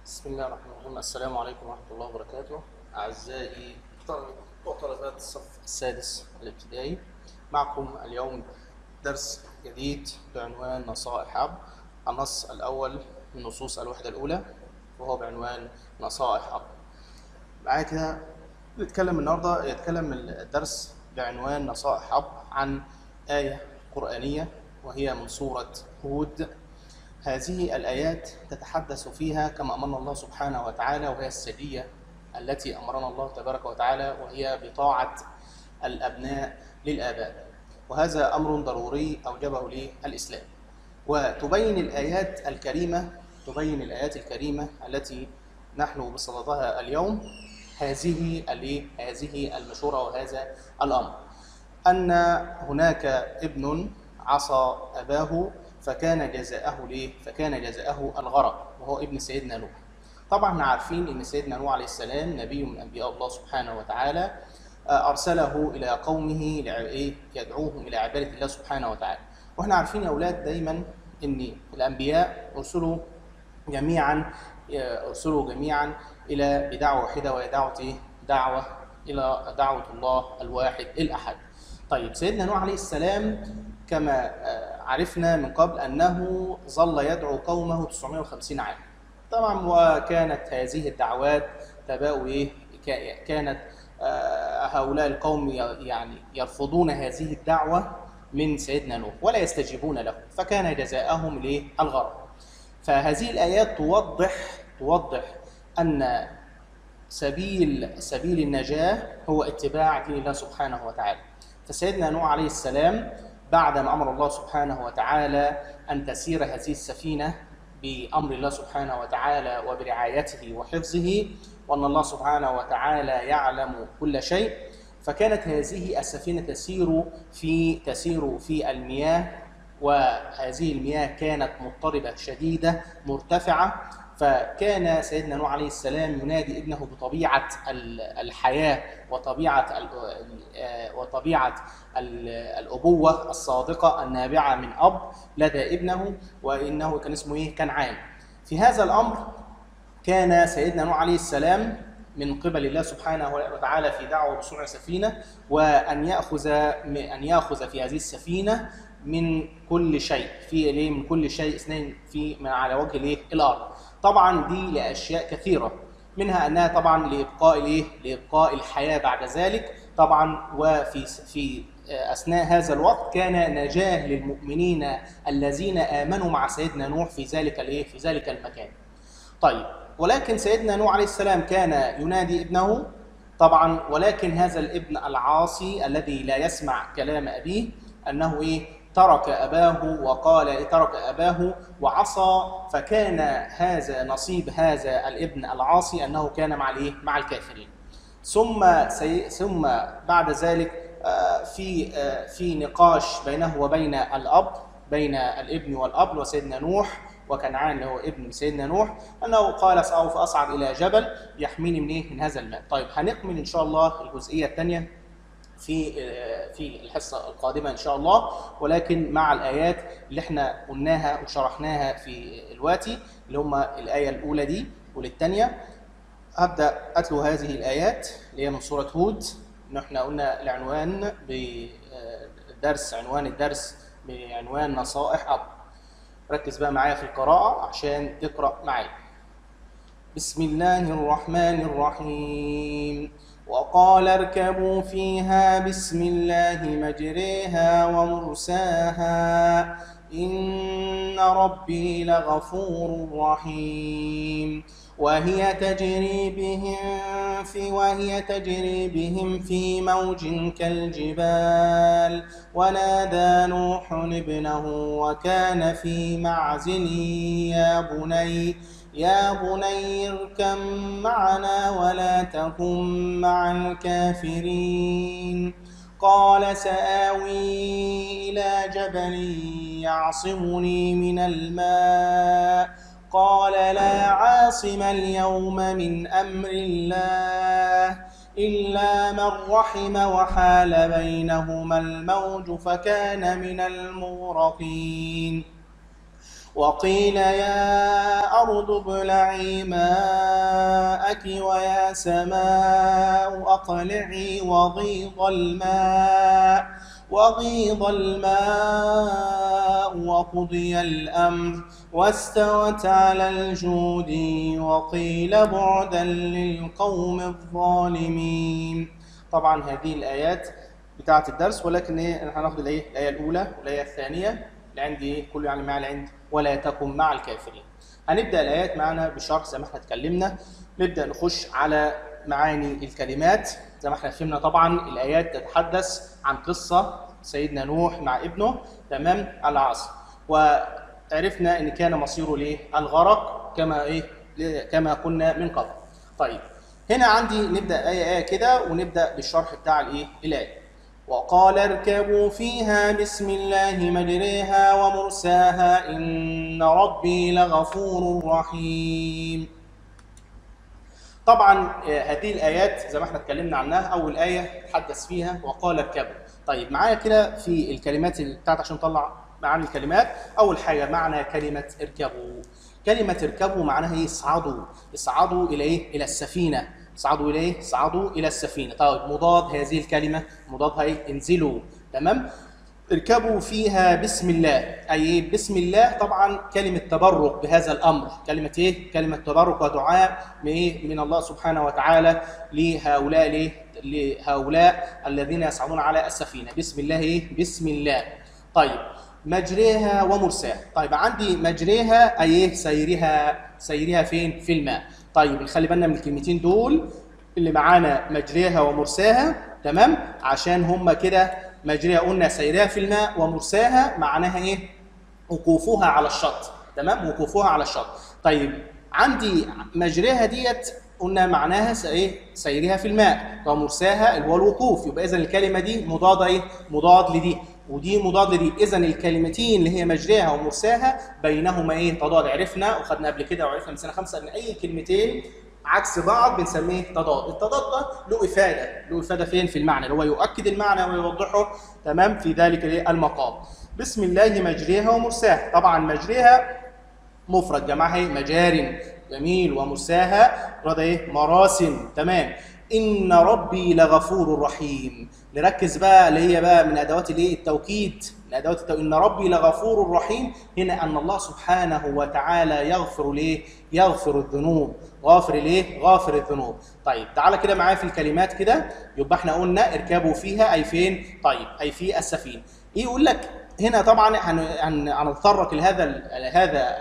بسم الله الرحمن الرحيم السلام عليكم ورحمة الله وبركاته أعزائي طلبة وطلبات الصف السادس الابتدائي معكم اليوم درس جديد بعنوان نصائح أب النص الأول من نصوص الوحدة الأولى وهو بعنوان نصائح أب معايا كده نتكلم النهارده يتكلم الدرس بعنوان نصائح أب عن آية قرآنية وهي من سورة هود هذه الآيات تتحدث فيها كما أمرنا الله سبحانه وتعالى وهي السجية التي أمرنا الله تبارك وتعالى وهي بطاعة الأبناء للآباء وهذا أمر ضروري أوجبه لي الإسلام وتبين الآيات الكريمة تبين الآيات الكريمة التي نحن بصددها اليوم هذه هذه المشورة وهذا الأمر أن هناك ابن عصى أباه فكان جزاءه ليه؟ فكان جزاءه الغرق وهو ابن سيدنا نوح. طبعا احنا عارفين ان سيدنا نوح عليه السلام نبي من انبياء الله سبحانه وتعالى ارسله الى قومه ايه؟ يدعوهم الى عباده الله سبحانه وتعالى. واحنا عارفين يا اولاد دايما ان الانبياء ارسلوا جميعا ارسلوا جميعا الى بدعوه واحده وهي دعوه ايه؟ دعوه الى دعوه الله الواحد الاحد. طيب سيدنا نوح عليه السلام كما عرفنا من قبل انه ظل يدعو قومه 950 عام. طبعا وكانت هذه الدعوات تباء ايه؟ كانت هؤلاء القوم يعني يرفضون هذه الدعوه من سيدنا نوح ولا يستجيبون له فكان جزاءهم للغرق. فهذه الايات توضح توضح ان سبيل سبيل النجاه هو اتباع دين الله سبحانه وتعالى. فسيدنا نوح عليه السلام بعدما امر الله سبحانه وتعالى ان تسير هذه السفينه بامر الله سبحانه وتعالى وبرعايته وحفظه وان الله سبحانه وتعالى يعلم كل شيء فكانت هذه السفينه تسير في تسير في المياه وهذه المياه كانت مضطربه شديده مرتفعه فكان سيدنا نوح عليه السلام ينادي ابنه بطبيعه الحياه وطبيعه وطبيعه الابوه الصادقه النابعه من اب لدى ابنه وانه كان اسمه ايه؟ كنعان. في هذا الامر كان سيدنا نوح عليه السلام من قبل الله سبحانه وتعالى في دعوه بصنع سفينه وان ياخذ ان ياخذ في هذه السفينه من كل شيء في ليه من كل شيء اثنين في من على وجه الايه؟ الارض. طبعا دي لاشياء كثيره منها انها طبعا لابقاء الايه؟ لابقاء الحياه بعد ذلك طبعا وفي في اثناء هذا الوقت كان نجاه للمؤمنين الذين امنوا مع سيدنا نوح في ذلك الايه؟ في ذلك المكان. طيب ولكن سيدنا نوح عليه السلام كان ينادي ابنه طبعا ولكن هذا الابن العاصي الذي لا يسمع كلام ابيه انه ايه؟ ترك أباه وقال ترك أباه وعصى فكان هذا نصيب هذا الابن العاصي أنه كان مع الإيه؟ مع الكافرين. ثم سي... ثم بعد ذلك في في نقاش بينه وبين الأب بين الابن والأب وسيدنا نوح وكنعان اللي هو ابن سيدنا نوح انه قال سوف اصعد الى جبل يحميني من ايه؟ من هذا الماء. طيب هنكمل ان شاء الله الجزئيه الثانيه في في الحصه القادمه ان شاء الله ولكن مع الايات اللي احنا قلناها وشرحناها في الواتي اللي هم الايه الاولى دي والثانيه هبدا اتلو هذه الايات اللي هي من سوره هود ان احنا قلنا العنوان بالدرس عنوان الدرس بعنوان نصائح اب ركز بقى معايا في القراءه عشان تقرا معايا بسم الله الرحمن الرحيم وقال اركبوا فيها بسم الله مجريها ومرساها إن ربي لغفور رحيم وهي تجري بهم في وهي تجري بهم في موج كالجبال ونادى نوح ابنه وكان في معزل يا بني يا بني اركب معنا ولا تكن مع الكافرين قال سآوي إلى جبل يعصمني من الماء قال لا عاصم اليوم من أمر الله إلا من رحم وحال بينهما الموج فكان من المغرقين وقيل يا أرض ابلعي ماءك ويا سماء أقلعي وغيض الماء وغيض الماء وقضي الأمر واستوت على الجود وقيل بعدا للقوم الظالمين طبعا هذه الآيات بتاعة الدرس ولكن ايه احنا هناخد الايه الآية الأولى والآية الثانية اللي عندي ايه كله يعني مع العند ولا تكن مع الكافرين هنبدأ الآيات معنا بشرح زي ما احنا اتكلمنا نبدأ نخش على معاني الكلمات زي ما احنا فهمنا طبعا الآيات تتحدث عن قصة سيدنا نوح مع ابنه تمام العصر وعرفنا ان كان مصيره ليه الغرق كما ايه كما كنا من قبل طيب هنا عندي نبدا ايه ايه كده ونبدا بالشرح بتاع الايه الايه وقال اركبوا فيها بسم الله مجريها ومرساها ان ربي لغفور رحيم طبعا هذه الايات زي ما احنا اتكلمنا عنها اول ايه تحدث فيها وقال اركبوا طيب معايا كده في الكلمات بتاعت عشان نطلع معاني الكلمات اول حاجه معنى كلمه اركبوا كلمه اركبوا معناها ايه اصعدوا اصعدوا الى ايه الى السفينه اصعدوا الى ايه اصعدوا الى السفينه طيب مضاد هذه الكلمه مضادها ايه انزلوا تمام اركبوا فيها بسم الله اي ايه بسم الله طبعا كلمه تبرك بهذا الامر كلمه ايه كلمه تبرك ودعاء من ايه من الله سبحانه وتعالى لهؤلاء ليه لهؤلاء الذين يصعدون على السفينه بسم الله ايه بسم الله طيب مجريها ومرساها طيب عندي مجريها اي ايه سيرها سيرها فين في الماء طيب نخلي بالنا من الكلمتين دول اللي معانا مجريها ومرساها تمام عشان هم كده مجريها قلنا سيرها في الماء ومرساها معناها ايه وقوفها على الشط تمام وقوفها على الشط طيب عندي مجريها ديت قلنا معناها ايه سيرها في الماء ومرساها اللي هو الوقوف يبقى اذا الكلمه دي مضاده ايه مضاد لدي ودي مضاد لدي اذا الكلمتين اللي هي مجريها ومرساها بينهما ايه تضاد عرفنا وخدنا قبل كده وعرفنا من سنه خمسه ان اي كلمتين عكس بعض بنسميه تضاد التضاد ده له افاده له افاده فين في المعنى اللي هو يؤكد المعنى ويوضحه تمام في ذلك المقام بسم الله مجريها ومرساها طبعا مجريها مفرد جمعها مجار جميل ومرساها رد ايه مراسم تمام ان ربي لغفور رحيم نركز بقى اللي هي بقى من ادوات الايه التوكيد من ادوات التوكيد ان ربي لغفور رحيم هنا ان الله سبحانه وتعالى يغفر ليه يغفر الذنوب غافر ليه غافر الذنوب طيب تعالى كده معايا في الكلمات كده يبقى احنا قلنا اركبوا فيها اي فين طيب اي في السفينه ايه يقول لك هنا طبعا هنتطرق لهذا هذا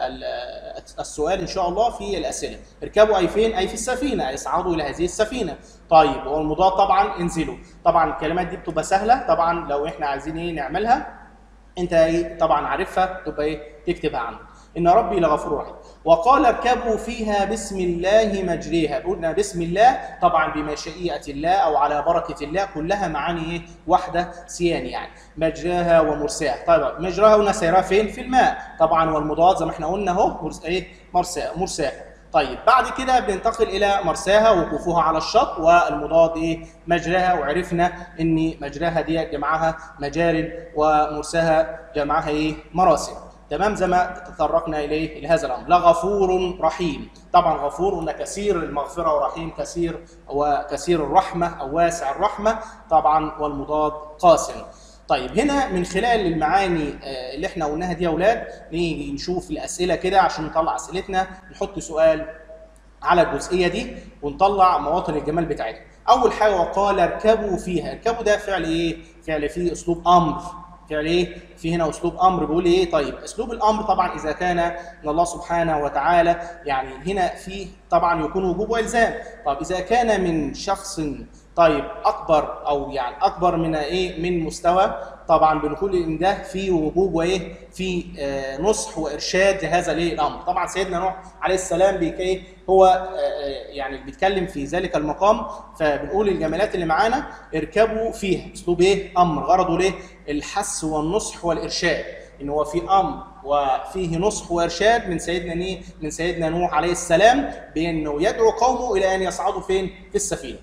السؤال ان شاء الله في الاسئله اركبوا اي فين اي في السفينه اصعدوا الى هذه السفينه طيب والمضاد طبعا انزلوا طبعا الكلمات دي بتبقى سهله طبعا لو احنا عايزين ايه نعملها انت ايه طبعا عارفها تبقى ايه تكتبها عندك ان ربي لغفور رحيم وقال اركبوا فيها بسم الله مجريها قلنا بسم الله طبعا بمشيئه الله او على بركه الله كلها معاني ايه واحده سيان يعني مجراها ومرساها طيب مجراها قلنا سيرها فين في الماء طبعا والمضاد زي ما احنا قلنا اهو مرس... ايه مرساها مرساها طيب بعد كده بننتقل الى مرساها وقوفها على الشط والمضاد ايه مجراها وعرفنا ان مجراها دي جمعها مجار ومرساها جمعها ايه مراسم تمام زي ما تطرقنا اليه لهذا الامر لغفور رحيم طبعا غفور قلنا كثير المغفره ورحيم كثير وكثير الرحمه او واسع الرحمه طبعا والمضاد قاسم طيب هنا من خلال المعاني اللي احنا قلناها دي يا اولاد نيجي نشوف الاسئله كده عشان نطلع اسئلتنا نحط سؤال على الجزئيه دي ونطلع مواطن الجمال بتاعتها اول حاجه وقال اركبوا فيها اركبوا ده فعل ايه فعل فيه اسلوب امر فعل ايه؟ في هنا اسلوب امر بيقول ايه؟ طيب اسلوب الامر طبعا اذا كان من الله سبحانه وتعالى يعني هنا فيه طبعا يكون وجوب والزام، طب اذا كان من شخص طيب اكبر او يعني اكبر من ايه؟ من مستوى طبعا بنقول ان ده في وجوب وايه؟ في آه نصح وارشاد لهذا الايه؟ الامر، طبعا سيدنا نوح عليه السلام بيكي هو آه يعني بيتكلم في ذلك المقام فبنقول الجمالات اللي معانا اركبوا فيها اسلوب ايه؟ امر غرضه ليه؟ الحث والنصح والارشاد ان هو في امر وفيه نصح وارشاد من سيدنا نيه من سيدنا نوح عليه السلام بانه يدعو قومه الى ان يصعدوا فين؟ في السفينه.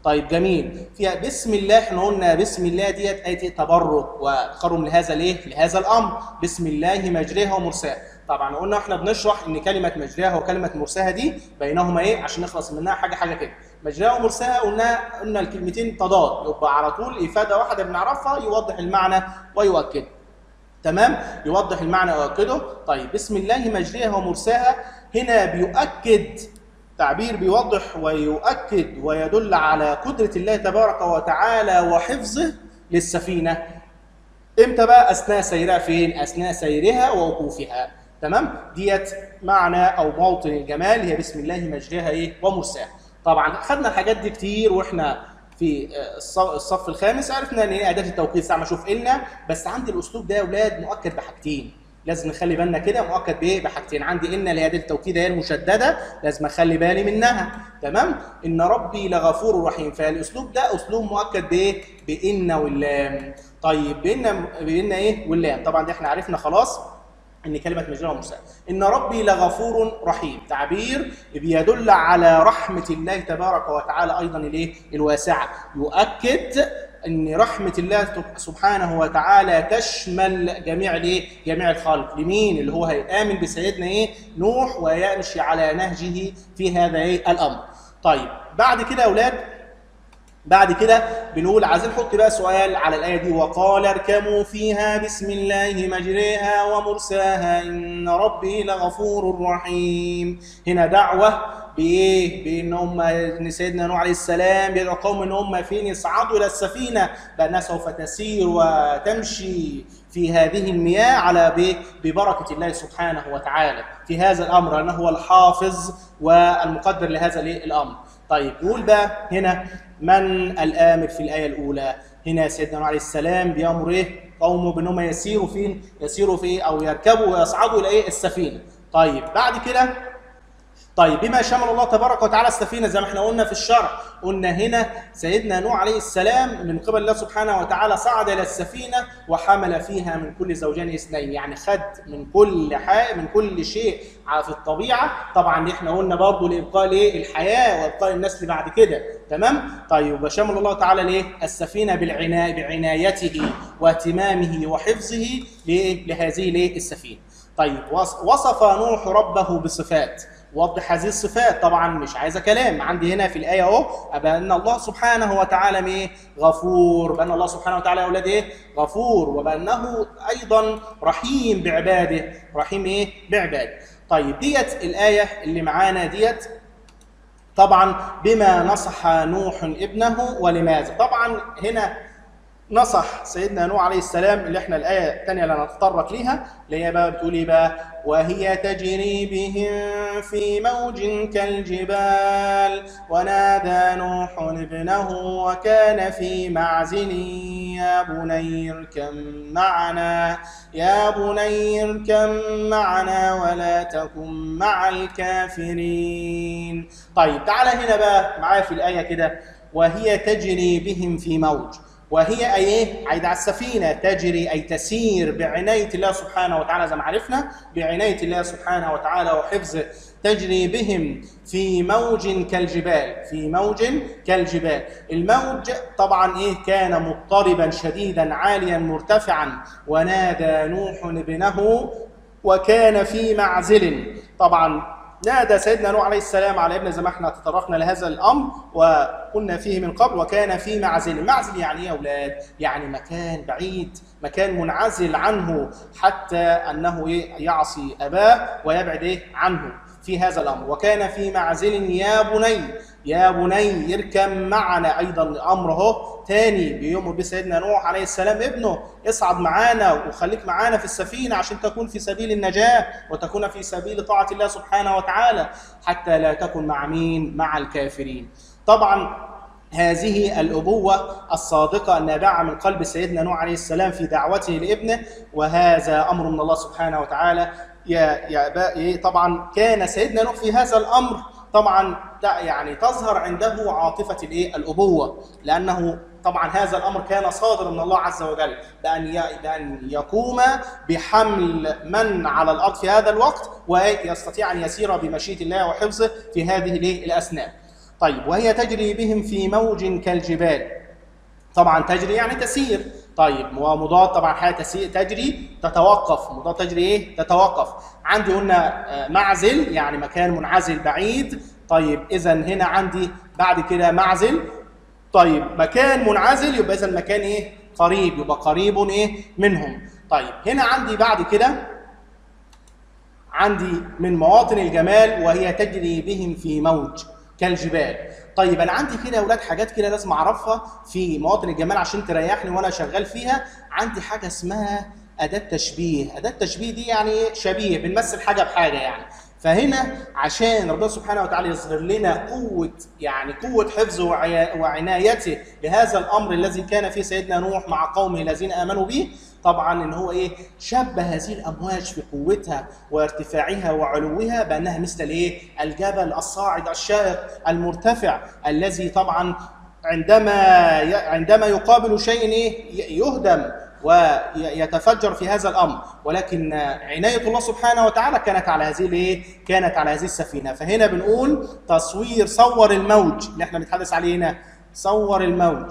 طيب جميل فيها بسم الله احنا قلنا بسم الله ديت ايه تبرك وتكرم لهذا الايه لهذا الامر بسم الله مجريها ومرساها طبعا قلنا احنا بنشرح ان كلمه مجريها وكلمه مرساها دي بينهما ايه عشان نخلص منها حاجه حاجه كده مجريها ومرساها قلنا قلنا الكلمتين تضاد يبقى على طول افاده واحده بنعرفها يوضح المعنى ويؤكد تمام يوضح المعنى ويؤكده طيب بسم الله مجريها ومرساها هنا بيؤكد تعبير بيوضح ويؤكد ويدل على قدرة الله تبارك وتعالى وحفظه للسفينة امتى بقى اثناء سيرها فين اثناء سيرها ووقوفها تمام ديت معنى او موطن الجمال هي بسم الله مجريها ايه ومرساها طبعا خدنا الحاجات دي كتير واحنا في الصف الخامس عرفنا ان هي اداه التوقيت ساعه ما اشوف ان بس عندي الاسلوب ده يا اولاد مؤكد بحاجتين لازم نخلي بالنا كده مؤكد بايه بحاجتين عندي ان اللي هي اداه التوكيد هي المشدده لازم اخلي بالي منها تمام ان ربي لغفور رحيم فالاسلوب ده اسلوب مؤكد بايه بان واللام طيب بان بان ايه واللام طبعا دي احنا عرفنا خلاص ان كلمه مجرى مرسله ان ربي لغفور رحيم تعبير بيدل على رحمه الله تبارك وتعالى ايضا الايه الواسعه يؤكد ان رحمه الله سبحانه وتعالى تشمل جميع الايه جميع الخلق لمين اللي هو هيامن بسيدنا ايه نوح ويمشي على نهجه في هذا ايه الامر طيب بعد كده يا اولاد بعد كده بنقول عايزين نحط بقى سؤال على الايه دي وقال اركبوا فيها بسم الله مجريها ومرساها ان ربي لغفور رحيم هنا دعوه بايه؟ بان هم ان سيدنا نوح عليه السلام بيدعو قوم ان هم فين يصعدوا الى السفينه بانها سوف تسير وتمشي في هذه المياه على ببركه الله سبحانه وتعالى في هذا الامر انه هو الحافظ والمقدر لهذا الامر. طيب نقول بقى هنا من الامر في الايه الاولى؟ هنا سيدنا نوح عليه السلام بيامر ايه؟ قومه بانهم يسيروا فين؟ يسيروا في او يركبوا ويصعدوا الى ايه؟ السفينه. طيب بعد كده طيب بما شمل الله تبارك وتعالى السفينه زي ما احنا قلنا في الشرع قلنا هنا سيدنا نوح عليه السلام من قبل الله سبحانه وتعالى صعد الى السفينه وحمل فيها من كل زوجين اثنين يعني خد من كل حاجه من كل شيء في الطبيعه طبعا احنا قلنا برضه لابقاء الايه الحياه وابقاء النسل بعد كده تمام طيب وشمل الله تعالى الايه السفينه بالعنايه بعنايته واهتمامه وحفظه لهذه الايه السفينه طيب وصف نوح ربه بصفات وضح هذه الصفات طبعا مش عايزه كلام عندي هنا في الايه اهو بان الله سبحانه وتعالى ايه غفور بان الله سبحانه وتعالى يا اولاد ايه غفور وبانه ايضا رحيم بعباده رحيم ايه بعباده طيب ديت الايه اللي معانا ديت طبعا بما نصح نوح ابنه ولماذا طبعا هنا نصح سيدنا نوح عليه السلام اللي احنا الايه الثانيه اللي هنتطرق ليها اللي هي بقى بتقول ايه بقى وهي تجري بهم في موج كالجبال ونادى نوح ابنه وكان في معزل يا بني اركب معنا يا بني اركب معنا ولا تكن مع الكافرين طيب تعالى هنا بقى معايا في الايه كده وهي تجري بهم في موج وهي اي ايه؟ عايده على السفينه تجري اي تسير بعنايه الله سبحانه وتعالى زي ما عرفنا بعنايه الله سبحانه وتعالى وحفظه تجري بهم في موج كالجبال في موج كالجبال الموج طبعا ايه كان مضطربا شديدا عاليا مرتفعا ونادى نوح ابنه وكان في معزل طبعا نادى سيدنا نوح عليه السلام على ابنه زي ما احنا تطرقنا لهذا الامر وقلنا فيه من قبل وكان في معزل، معزل يعني ايه يا اولاد؟ يعني مكان بعيد، مكان منعزل عنه حتى انه يعصي اباه ويبعد ايه عنه في هذا الامر، وكان في معزل يا بني يا بني اركب معنا ايضا الامر اهو تاني بيوم بسيدنا نوح عليه السلام ابنه اصعد معانا وخليك معانا في السفينه عشان تكون في سبيل النجاه وتكون في سبيل طاعه الله سبحانه وتعالى حتى لا تكن مع مين؟ مع الكافرين. طبعا هذه الأبوة الصادقة النابعة من قلب سيدنا نوح عليه السلام في دعوته لابنه وهذا أمر من الله سبحانه وتعالى يا يا طبعا كان سيدنا نوح في هذا الأمر طبعا يعني تظهر عنده عاطفة الايه؟ الأبوة لأنه طبعا هذا الأمر كان صادر من الله عز وجل بأن بأن يقوم بحمل من على الأرض في هذا الوقت ويستطيع أن يسير بمشيئة الله وحفظه في هذه الايه؟ الأثناء. طيب وهي تجري بهم في موج كالجبال طبعا تجري يعني تسير طيب ومضاد طبعا حاجه تسير تجري تتوقف مضاد تجري ايه تتوقف عندي قلنا آه، معزل يعني مكان منعزل بعيد طيب اذا هنا عندي بعد كده معزل طيب مكان منعزل يبقى اذا مكان ايه قريب يبقى قريب ايه منهم طيب هنا عندي بعد كده عندي من مواطن الجمال وهي تجري بهم في موج كالجبال طيب انا عندي كده يا اولاد حاجات كده لازم اعرفها في مواطن الجمال عشان تريحني وانا شغال فيها عندي حاجه اسمها اداه تشبيه اداه تشبيه دي يعني إيه؟ شبيه بنمثل حاجه بحاجه يعني فهنا عشان ربنا سبحانه وتعالى يظهر لنا قوة يعني قوة حفظه وعي- وعنايته لهذا الأمر الذي كان فيه سيدنا نوح مع قومه الذين آمنوا به طبعا ان هو ايه شبه هذه الامواج في قوتها وارتفاعها وعلوها بانها مثل الايه الجبل الصاعد الشاهق المرتفع الذي طبعا عندما ي- عندما يقابل شيء ايه ي- يهدم ويتفجر في هذا الامر ولكن عنايه الله سبحانه وتعالى كانت على هذه الايه كانت على هذه السفينه فهنا بنقول تصوير صور الموج اللي احنا بنتحدث عليه هنا صور الموج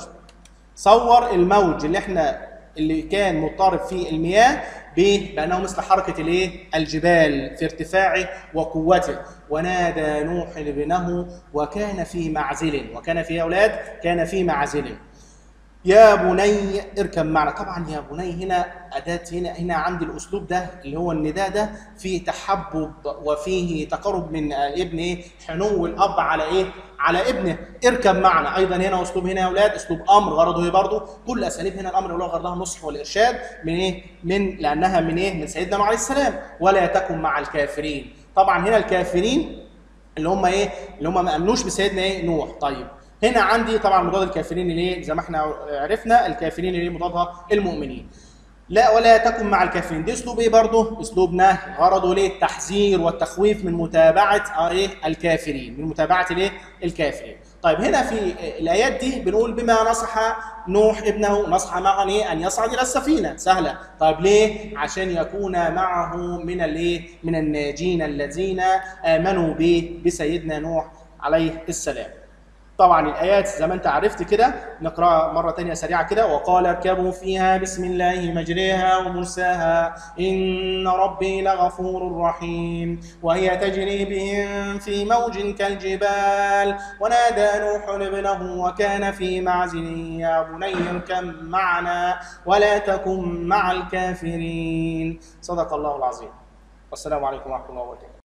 صور الموج اللي احنا اللي كان مضطرب في المياه ب- بانه مثل حركه الايه؟ الجبال في ارتفاعه وقوته ونادى نوح ابنه وكان في معزل وكان في اولاد كان في معزل يا بني اركب معنا طبعا يا بني هنا اداه هنا هنا عندي الاسلوب ده اللي هو النداء ده فيه تحبب وفيه تقرب من ابن ايه حنو الاب على ايه على ابنه اركب معنا ايضا هنا اسلوب هنا يا اولاد اسلوب امر غرضه ايه برضه كل اساليب هنا الامر اللي هو غرضها النصح والارشاد من ايه من لانها من ايه من سيدنا نوح عليه السلام ولا تكن مع الكافرين طبعا هنا الكافرين اللي هم ايه اللي هم ما امنوش بسيدنا ايه نوح طيب هنا عندي طبعا مضاد الكافرين اللي ايه زي ما احنا عرفنا الكافرين اللي مضادها المؤمنين لا ولا تكن مع الكافرين دي اسلوب ايه برضه اسلوب نهي غرضه ليه التحذير والتخويف من متابعه آه ايه الكافرين من متابعه الايه الكافرين طيب هنا في الايات دي بنقول بما نصح نوح ابنه نصح معه ايه ان يصعد الى السفينه سهله طيب ليه عشان يكون معه من الايه من الناجين الذين امنوا به بسيدنا نوح عليه السلام طبعا الايات زي ما انت عرفت كده نقراها مره تانية سريعه كده وقال اركبوا فيها بسم الله مجريها ومرساها ان ربي لغفور رحيم وهي تجري بهم في موج كالجبال ونادى نوح ابنه وكان في معزل يا بني اركب معنا ولا تكن مع الكافرين صدق الله العظيم والسلام عليكم ورحمه الله وبركاته